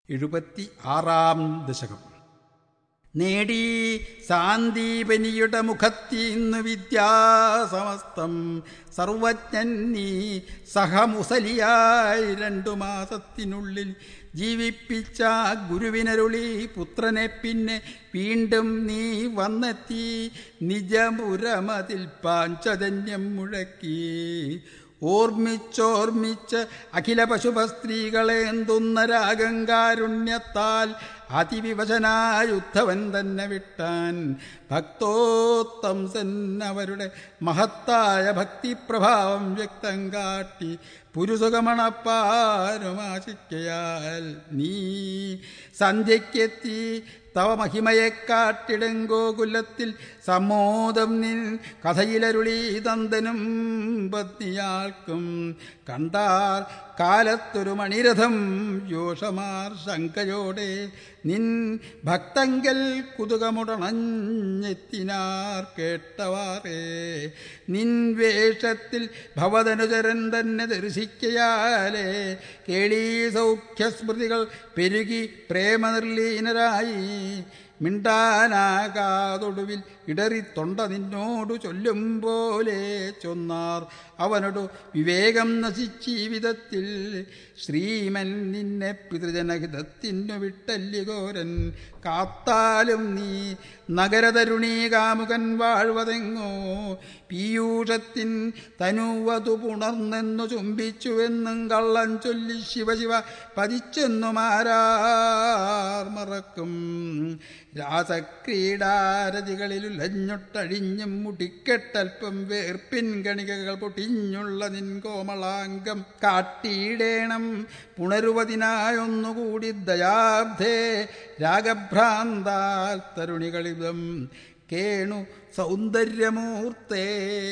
എഴുപത്തി ആറാം ദശകം നേടി സാന്ദീപനിയുടെ മുഖത്തീന്നു വിദ്യാസമസ്തം സർവജ്ഞൻ നീ സഹമുസലിയായി രണ്ടു മാസത്തിനുള്ളിൽ ജീവിപ്പിച്ച ഗുരുവിനരുളി പുത്രനെ പിന്നെ വീണ്ടും നീ വന്നെത്തി നിജപുരമതിൽ പാഞ്ചജന്യം മുഴക്കി ഓർമ്മിച്ചോർമ്മിച്ച് അഖില പശുപ സ്ത്രീകളെ എന്തുന്ന രാഗങ്കാരുണ്യത്താൽ അതിവിവശനായുദ്ധവൻ തന്നെ വിട്ടാൻ ഭക്തോത്തംസൻ അവരുടെ മഹത്തായ ഭക്തിപ്രഭാവം വ്യക്തം കാട്ടി പുരുസുഖമണപ്പാരുമാശിക്കയാൽ നീ സന്ധ്യയ്ക്കെത്തി തവ മഹിമയെ കാട്ടിടും ഗോകുലത്തിൽ സമ്മോദം നിൻ കഥയിലരുളി തന്തനും പത്നിയാൾക്കും കണ്ടാർ കാലത്തൊരു മണിരഥം യോഷമാർ ശങ്കയോടെ നിൻ ഭക്തങ്കൽ കുതുകമുടണഞ്ഞെത്തിനാർ കേട്ടവാറേ നിൻ വേഷത്തിൽ ഭവതനുചരൻ തന്നെ ദർശിക്കയാലേ കേളീ സൗഖ്യസ്മൃതികൾ പെരുകി പ്രേമനിർലീനരായി മിണ്ടാനാകാതൊടുവിൽ ഇടറി തൊണ്ട നിന്നോടു ചൊല്ലും പോലെ ചൊന്നാർ അവനോടു വിവേകം നശിച്ചീ വിധത്തിൽ ശ്രീമൻ നിന്നെ പിതൃജനഹിതത്തിനു വിട്ടല്ലിഘോരൻ കാത്താലും നീ നഗരതരുണീ കാമുകൻ വാഴ്വതെങ്ങോ പീയൂഷത്തിൻ തനുവതു പുണർന്നെന്നു ചുംബിച്ചുവെന്നും കള്ളൻ ചൊല്ലി ശിവശിവ പതിച്ചെന്നുമാരാർ മറക്കും രാസക്രീഡാരതികളിലുലഞ്ഞൊട്ടഴിഞ്ഞും മുടിക്കെട്ടൽപ്പം വേർപ്പിൻ ഗണികകൾ പൊട്ടിഞ്ഞുള്ള നിൻ കോമളാംഗം കാട്ടിയിടേണം പുണരുവതിനായൊന്നുകൂടി ദയാബ്ധേ രാഗഭ്രാന്താൽ തരുണികളിതം കേണു സൗന്ദര്യമൂർത്തേ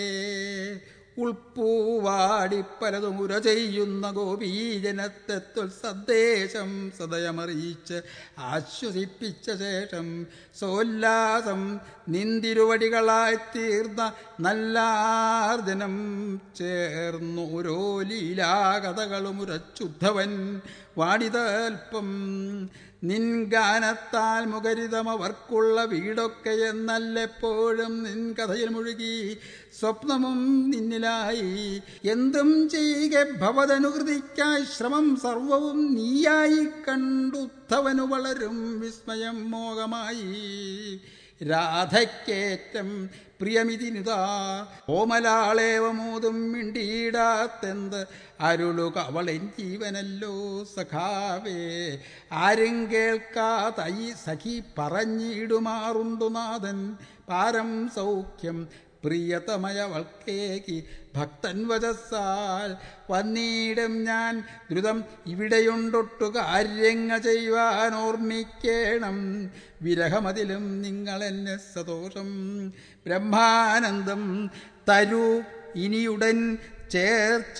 ഉൾപ്പൂവാടി പലതും ഉര ചെയ്യുന്ന ഗോപീജനത്തെ സന്ദേശം സദയമറിയിച്ച് ആശ്വസിപ്പിച്ച ശേഷം സോല്ലാസം നിന്തിരുവടികളായി തീർന്ന നല്ലാർജനം ചേർന്നു ഓരോ ലീലാകഥകളും ഉരച്ചുദ്ധവൻ വാടിതൽപ്പം നിൻ ഗാനത്താൽ മുഖരിതമവർക്കുള്ള വീടൊക്കെ എന്നല്ലെപ്പോഴും നിൻ കഥയിൽ മുഴുകി സ്വപ്നവും നിന്നിലായി എന്തും ചെയ്യുക ഭവതനുകൃതിക്കായി ശ്രമം സർവവും നീയായി കണ്ടുദ്ധവനു വളരും വിസ്മയം മോഹമായി രാധയ്ക്കേറ്റം പ്രിയമിതിനുതാ ഓമലാളേവമോതും മിണ്ടിയിടാത്തെന്ത് അരുളുക അവളെൻ ജീവനല്ലോ സഖാവേ ആരും കേൾക്കാതയി സഖി പറഞ്ഞിടുമാറുണ്ടു നാഥൻ പാരം സൗഖ്യം പ്രിയതമയവൾക്കേക്ക് ഭക്തൻ വചസാൽ വന്നിടും ഞാൻ ദ്രുതം ഇവിടെയുണ്ടൊട്ടു കാര്യങ്ങൾ ചെയ്യുവാൻ ഓർമ്മിക്കേണം വിരഹമതിലും നിങ്ങളെന്നെ സതോഷം ബ്രഹ്മാനന്ദം തരൂ ഇനിയുടൻ ചേർച്ച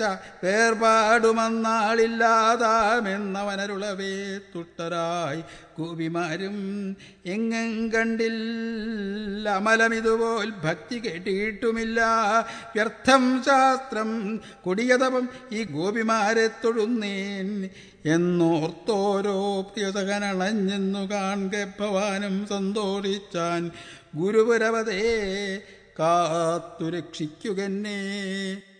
വേർപാടുമന്നാളില്ലാതാമെന്നവനരുളവേ തുട്ടരായി ഗോപിമാരും എങ്ങും കണ്ടില്ല അമലമിതുപോൽ ഭക്തി കേട്ടിട്ടുമില്ല വ്യർത്ഥം ശാസ്ത്രം കൊടിയതപം ഈ ഗോപിമാരെ തൊഴുന്നേൻ എന്നോർത്തോരോ പ്രിയസകനണഞ്ഞെന്നു കാൺക ഭവാനും സന്തോഷിച്ചാൻ ഗുരുപുരവതേ കാത്തു രക്ഷിക്കുകന്നേ